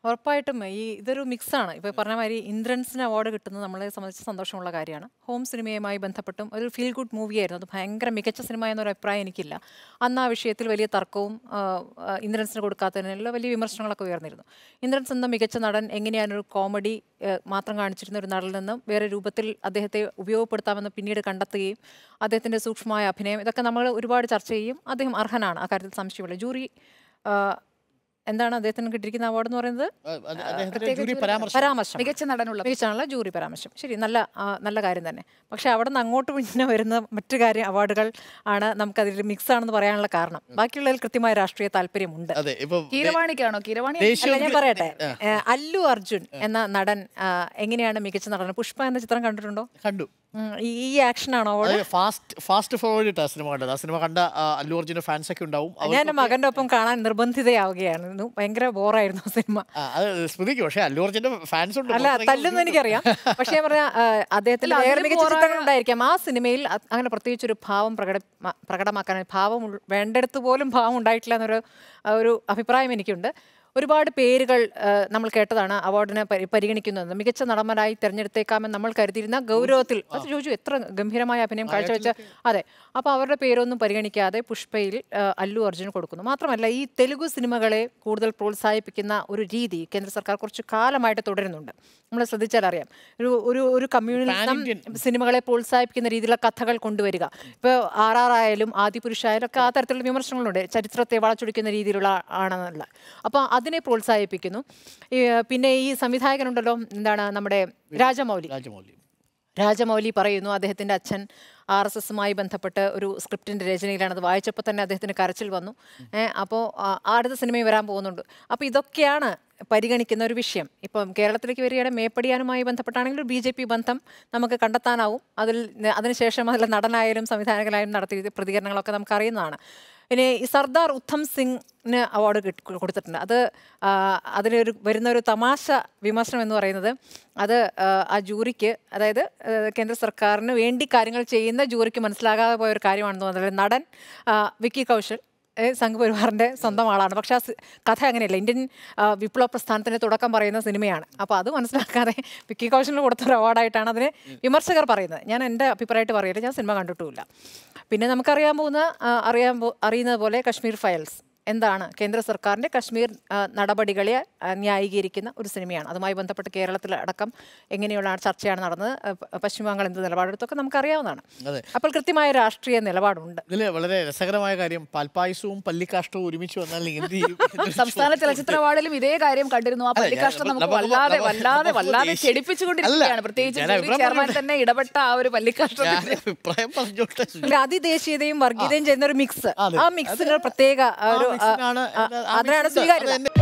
ഉറപ്പായിട്ടും ഈ ഇതൊരു മിക്സാണ് ഇപ്പോൾ പറഞ്ഞ മാതിരി ഇന്ദ്രൻസിന് അവാർഡ് കിട്ടുന്നത് നമ്മളെ സംബന്ധിച്ച് സന്തോഷമുള്ള കാര്യമാണ് ഹോം സിനിമയുമായി ബന്ധപ്പെട്ടും ഒരു ഫീൽ ഗുഡ് മൂവിയായിരുന്നു അത് ഭയങ്കര മികച്ച സിനിമ എന്നൊരു അഭിപ്രായം എനിക്കില്ല അന്ന് ആ വിഷയത്തിൽ വലിയ തർക്കവും ആ, ആ, ഇന്ദ്രൻസിന് കൊടുക്കാത്തതിനുള്ള വലിയ വിമർശനങ്ങളൊക്കെ ഉയർന്നിരുന്നു ഇന്ദ്രൻസ് എന്ന മികച്ച നടൻ എങ്ങനെയാണ് ഒരു കോമഡി മാത്രം കാണിച്ചിരുന്ന ഒരു നടനിൽ നിന്നും വേറെ രൂപത്തിൽ അദ്ദേഹത്തെ ഉപയോഗപ്പെടുത്താമെന്ന് പിന്നീട് കണ്ടെത്തുകയും അദ്ദേഹത്തിൻ്റെ സൂക്ഷ്മമായ അഭിനയം ഇതൊക്കെ നമ്മൾ ഒരുപാട് ചർച്ച ചെയ്യും അദ്ദേഹം അർഹനാണ് ആ കാര്യത്തിൽ സംശയമില്ല ജൂറി ആ, എന്താണ് അദ്ദേഹത്തിന് കിട്ടിയിരിക്കുന്ന അവാർഡ് എന്ന് പറയുന്നത് അദ്ദേഹത്തിന്റെ ജൂറി പരാമർശം പരാമർശം മികച്ച നടനുള്ള മികച്ചാണല്ലോ ജൂറി പരാമർശം ശരി നല്ല ആ, നല്ല കാര്യം തന്നെ പക്ഷെ അവിടെ നിന്ന് അങ്ങോട്ട് പിന്നെ വരുന്ന മറ്റു കാര്യം അവാർഡുകൾ ആണ് നമുക്കതിൽ മിക്സ് ആണെന്ന് പറയാനുള്ള കാരണം ബാക്കിയുള്ളതിൽ കൃത്യമായ രാഷ്ട്രീയ താല്പര്യമുണ്ട് അതെ ഇപ്പൊ കീരവാണിക്കാണോ കീരവാണി ദേശീയ അല്ല ഞാൻ പറയട്ടെ ഏ, അല്ലു അർജുൻ എന്ന നടൻ ആ, എങ്ങനെയാണ് മികച്ച നടൻ പുഷ്പ എന്ന ചിത്രം കണ്ടിട്ടുണ്ടോ കണ്ടു ഉം, ഈ ഈ ആക്ഷനാണോ അവിടെ അതായത് ഫാസ്റ്റ് ഫാസ്റ്റ് ഫോർവേഡ് ആ സിനിമ കണ്ടത് ആ സിനിമ കണ്ട ആ, അല്ലു അർജുന്റെ ഫാൻസ് ഒക്കെ ഉണ്ടാവും ഞാൻ അവർക്ക് എൻ്റെ മകൻ്റെ ഒപ്പം കാണാൻ നിർബന്ധിതയാവുകയായിരുന്നു ഭയങ്കര ബോറായിരുന്നു ആ സിനിമ ആ, അത് സ്മൃതിക്ക് പക്ഷേ അല്ലു അർജുന്റെ ഫാൻസ് ഉണ്ട് അല്ല പുറത്തേക്ക് തല്ലെന്ന് എനിക്കറിയാം പക്ഷെ ഞാൻ പറഞ്ഞ അദ്ദേഹത്തിന് അല്ല, വേറെ അതിലും മികച്ച പോരായ- ചിത്രങ്ങൾ ഉണ്ടായിരിക്കാം ആ സിനിമയിൽ അ- അങ്ങനെ പ്രത്യേകിച്ച് ഒരു ഭാവം പ്രകട മ- പ്രകടമാക്കാൻ ഭാവം ഉൾ- വേണ്ടിടത്ത് പോലും ഭാവം ഉണ്ടായിട്ടില്ല എന്നൊരു ആ, ഒരു അഭിപ്രായം എനിക്കുണ്ട് ഒരുപാട് പേരുകൾ ആ, നമ്മൾ കേട്ടതാണ് അവാർഡിനെ പരി- പരിഗണിക്കുന്നത് മികച്ച നടന്മാരായി തിരഞ്ഞെടുത്തേക്കാമെന്ന് നമ്മൾ കരുതിയിരുന്ന ഗൗരവത്തിൽ അത് ചോദിച്ചു എത്ര ഗംഭീരമായ അഭിനയം കാഴ്ചവെച്ച അതെ അപ്പോൾ അവരുടെ പേരൊന്നും പരിഗണിക്കാതെ പുഷ്പയിൽ ആ, അല്ലു അർജുൻ കൊടുക്കുന്നു മാത്രമല്ല ഈ തെലുഗു സിനിമകളെ കൂടുതൽ പ്രോത്സാഹിപ്പിക്കുന്ന ഒരു രീതി കേന്ദ്ര സർക്കാർ കുറച്ച് കാലമായിട്ട് തുടരുന്നുണ്ട് നമ്മൾ ശ്രദ്ധിച്ചാൽ അറിയാം ഒരു ഒരു ഒരു കമ്മ്യൂണിസം സിനിമകളെ പ്രോത്സാഹിപ്പിക്കുന്ന രീതിയിലുള്ള കഥകൾ കൊണ്ടുവരിക ഇപ്പോൾ ആർ ആർ ആയാലും ആദിപുരുഷായാലും ഒക്കെ ആ തരത്തിലുള്ള വിമർശനങ്ങളുണ്ട് ചരിത്രത്തെ വളച്ചൊടിക്കുന്ന രീതിയിലുള്ള ആണെന്നുള്ള അപ്പോൾ അതിനെ പ്രോത്സാഹിപ്പിക്കുന്നു ഈ, പിന്നെ ഈ സംവിധായകനുണ്ടല്ലോ എന്താണ് നമ്മുടെ രാജമൗലി രാജമൗലി രാജമൗലി പറയുന്നു അദ്ദേഹത്തിൻ്റെ അച്ഛൻ ആർ എസ് എസുമായി ബന്ധപ്പെട്ട് ഒരു സ്ക്രിപ്റ്റിൻ്റെ രചനയിലാണ് അത് വായിച്ചപ്പോൾ തന്നെ അദ്ദേഹത്തിന് കരച്ചിൽ വന്നു ഏഹ് അപ്പോൾ അടുത്ത സിനിമയിൽ വരാൻ പോകുന്നുണ്ട് അപ്പോൾ ഇതൊക്കെയാണ് പരിഗണിക്കുന്ന ഒരു വിഷയം ഇപ്പം കേരളത്തിലേക്ക് വരികയാണെങ്കിൽ മേപ്പടിയാനുമായി ബന്ധപ്പെട്ടാണെങ്കിൽ ഒരു ബി ജെ പി ബന്ധം നമുക്ക് കണ്ടെത്താനാവും അതിൽ ന- അതിനുശേഷം അതിൽ നടനായാലും സംവിധായകനായാലും നടത്തിയ പ്രതികരണങ്ങളൊക്കെ നമുക്ക് അറിയുന്നതാണ് പിന്നെ ഈ സർദാർ ഉദ്ധം സിംഗിന് അവാർഡ് കിട്ടി കൊടുത്തിട്ടുണ്ട് അത് ആ, അതിലൊരു വരുന്ന ഒരു തമാശ വിമർശനം എന്ന് പറയുന്നത് അത് ആ, ആ ജൂറിക്ക് അതായത് ആ, കേന്ദ്ര സർക്കാരിന് വേണ്ടി കാര്യങ്ങൾ ചെയ്യുന്ന ജൂറിക്ക് മനസ്സിലാകാതെ പോയ ഒരു കാര്യമാണെന്ന് തോന്നുന്നത് നടൻ ആ, വിക്കി കൗശൽ ഏ, സംഘ് പരിവാറിൻ്റെ സ്വന്തം ആളാണ് പക്ഷേ ആ സി- കഥ അങ്ങനെയല്ല ഇന്ത്യൻ ആ, വിപ്ലവ പ്രസ്ഥാനത്തിന് തുടക്കം പറയുന്ന സിനിമയാണ് അപ്പോൾ അത് മനസ്സിലാക്കാതെ വിക്കി കൗശലിന് കൊടുത്തൊരു അവാർഡായിട്ടാണ് അതിനെ വിമർശകർ പറയുന്നത് ഞാൻ എൻ്റെ അഭിപ്രായമായിട്ട് പറയില്ല ഞാൻ സിനിമ കണ്ടിട്ടുമില്ല പിന്നെ നമുക്കറിയാൻ പോകുന്ന ആ, അറിയാൻ പോ- അറിയുന്നത് പോലെ കശ്മീർ ഫയൽസ് എന്താണ് കേന്ദ്ര സർക്കാരിൻ്റെ കശ്മീർ ആ, നടപടികളെ ആ, ന്യായീകരിക്കുന്ന ഒരു സിനിമയാണ് അതുമായി ബന്ധപ്പെട്ട് കേരളത്തിൽ അടക്കം എങ്ങനെയുള്ള ചർച്ചയാണ് നടന്നത് ആ, പ- പശ്ചിമ ബംഗാൾ എന്ത് നിലപാടെടുത്തൊക്കെ നമുക്കറിയാവുന്നതാണ് അതെ അപ്പോൾ കൃത്യമായ രാഷ്ട്രീയ നിലപാടുണ്ട് ഇതിൽ വളരെ രസകരമായ കാര്യം പാൽപ്പായസവും പല്ലിക്കാഷ്ടവും ഒരുമിച്ച് വന്നാൽ എന്ത് ചെയ്യും എന്നൊരു സംസ്ഥാന ചോദ്യം. ചലച്ചിത്ര അവാർഡിലും ഇതേ കാര്യം കണ്ടിരുന്നു ആ അല്ല, പള്ളിക്കാഷ്ടം ഞാൻ- നമുക്ക് നമ്മ- വല്ലാതെ നമ്മ- വല്ലാതെ നമ്മ വല്ലാതെ ദേശീയ- ചെടിപ്പിച്ചുകൊണ്ടിരിക്കുകയാണ് അല്ല, പ്രത്യേകിച്ച് ഞാൻ ജൂറി അഭിപ്രായം ചെയർമാൻ പറഞ്ഞോട്ടെ. തന്നെ ഇടപെട്ട ആ ഒരു പള്ളിക്കാഷ്ടം ഞാൻ അഭിപ്രായം പറഞ്ഞോട്ടെ സുജി. അല്ല അതിദേശീയതയും വർഗീയതയും ചെയ്യുന്ന ഒരു മിക്സ് അതെ. ആ മിക്സിന് പ്രത്യേക ആ ഒരു ആ, മിക്സിനാണ് ആ, ആ അതിനാണ് മിക്സ് ഉണ്ട്. സ്വീകാര്യത അത് എന്നെ